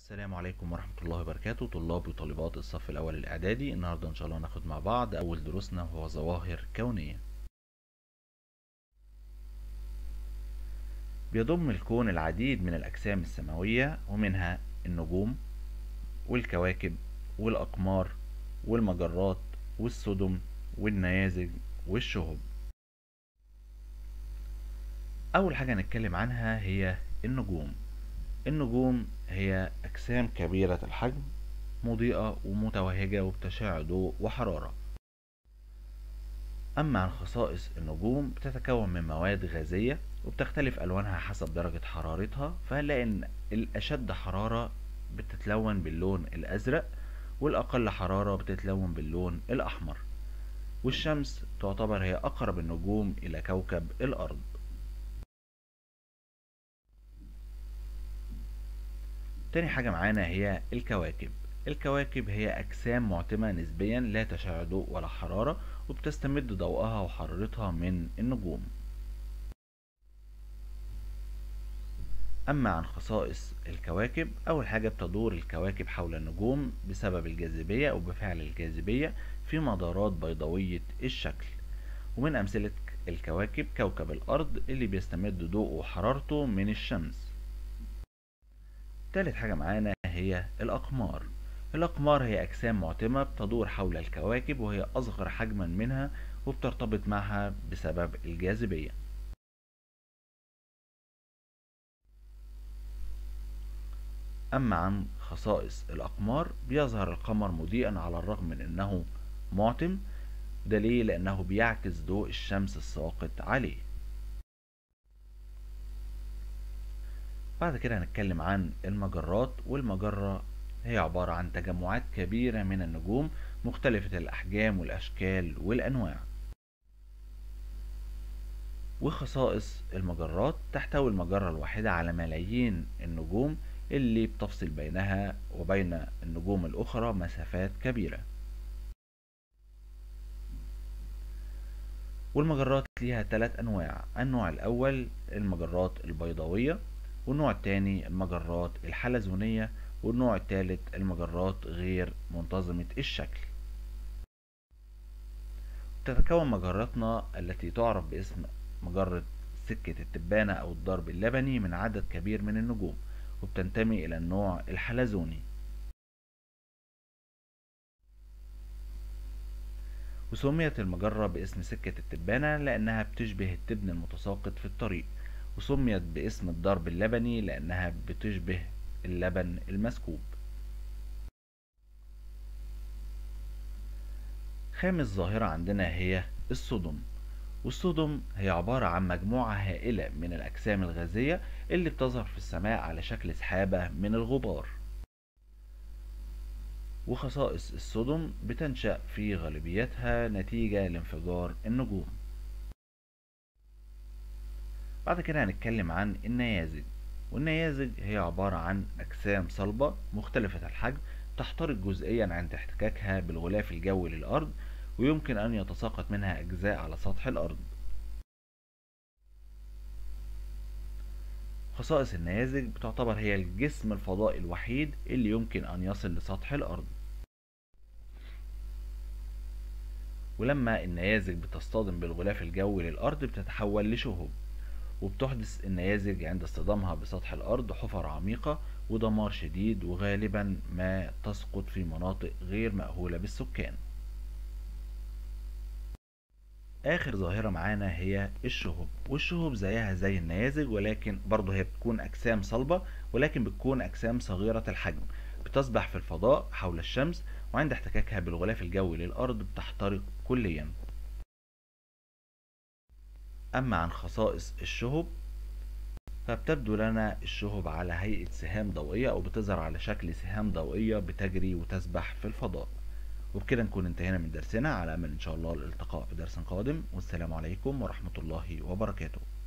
السلام عليكم ورحمة الله وبركاته طلاب وطالبات الصف الأول الإعدادي النهاردة إن شاء الله ناخد مع بعض أول دروسنا وهو ظواهر كونية بيضم الكون العديد من الأجسام السماوية ومنها النجوم والكواكب والأقمار والمجرات والسدم والنيازك والشهب أول حاجة نتكلم عنها هي النجوم النجوم هي أجسام كبيرة الحجم مضيئة ومتوهجة وبتشع ضوء وحرارة أما عن خصائص النجوم بتتكون من مواد غازية وبتختلف ألوانها حسب درجة حرارتها فهنلاقي إن الأشد حرارة بتتلون باللون الأزرق والأقل حرارة بتتلون باللون الأحمر والشمس تعتبر هي أقرب النجوم إلى كوكب الأرض تاني حاجة معانا هي الكواكب الكواكب هي أجسام معتمة نسبيا لا تشع ضوء ولا حرارة وبتستمد ضوءها وحرارتها من النجوم أما عن خصائص الكواكب أول حاجة بتدور الكواكب حول النجوم بسبب الجاذبية أو بفعل الجاذبية في مدارات بيضاوية الشكل ومن أمثلة الكواكب كوكب الأرض اللي بيستمد ضوءه وحرارته من الشمس تالت حاجة معانا هي الأقمار الأقمار هي أجسام معتمة بتدور حول الكواكب وهي أصغر حجما منها وبترتبط معها بسبب الجاذبية أما عن خصائص الأقمار بيظهر القمر مضيئا على الرغم من أنه معتم ده ليه لأنه بيعكس ضوء الشمس الساقط عليه بعد كده هنتكلم عن المجرات والمجرة هي عبارة عن تجمعات كبيرة من النجوم مختلفة الأحجام والأشكال والأنواع وخصائص المجرات تحتوي المجرة الواحدة على ملايين النجوم اللي بتفصل بينها وبين النجوم الأخرى مسافات كبيرة والمجرات ليها ثلاث أنواع النوع الأول المجرات البيضاوية والنوع الثاني المجرات الحلزونية والنوع الثالث المجرات غير منتظمة الشكل تتكون مجراتنا التي تعرف باسم مجرة سكة التبانة أو الضرب اللبني من عدد كبير من النجوم وبتنتمي إلى النوع الحلزوني وسميت المجرة باسم سكة التبانة لأنها بتشبه التبن المتساقط في الطريق وسميت باسم الضرب اللبني لأنها بتشبه اللبن المسكوب خامس ظاهرة عندنا هي الصدم والصدم هي عبارة عن مجموعة هائلة من الأجسام الغازية اللي بتظهر في السماء على شكل سحابة من الغبار وخصائص الصدم بتنشأ في غالبيتها نتيجة لانفجار النجوم بعد كده هنتكلم عن النيازك والنيازك هي عبارة عن أجسام صلبة مختلفة الحجم تحترق جزئيا عند احتكاكها بالغلاف الجوي للأرض ويمكن أن يتساقط منها أجزاء على سطح الأرض خصائص النيازك بتعتبر هي الجسم الفضائي الوحيد اللي يمكن أن يصل لسطح الأرض ولما النيازك بتصطدم بالغلاف الجوي للأرض بتتحول لشهب وبتحدث النيازك عند اصطدامها بسطح الأرض حفر عميقة ودمار شديد وغالبا ما تسقط في مناطق غير مأهولة بالسكان آخر ظاهرة معانا هي الشهب والشهب زيها زي النيازك ولكن برضه هي بتكون أجسام صلبة ولكن بتكون أجسام صغيرة الحجم بتسبح في الفضاء حول الشمس وعند احتكاكها بالغلاف الجوي للأرض بتحترق كليا أما عن خصائص الشهب فبتبدو لنا الشهب على هيئة سهام ضوئية أو بتظهر على شكل سهام ضوئية بتجري وتسبح في الفضاء وبكده نكون انتهينا من درسنا على أمل إن شاء الله الالتقاء في درس قادم والسلام عليكم ورحمة الله وبركاته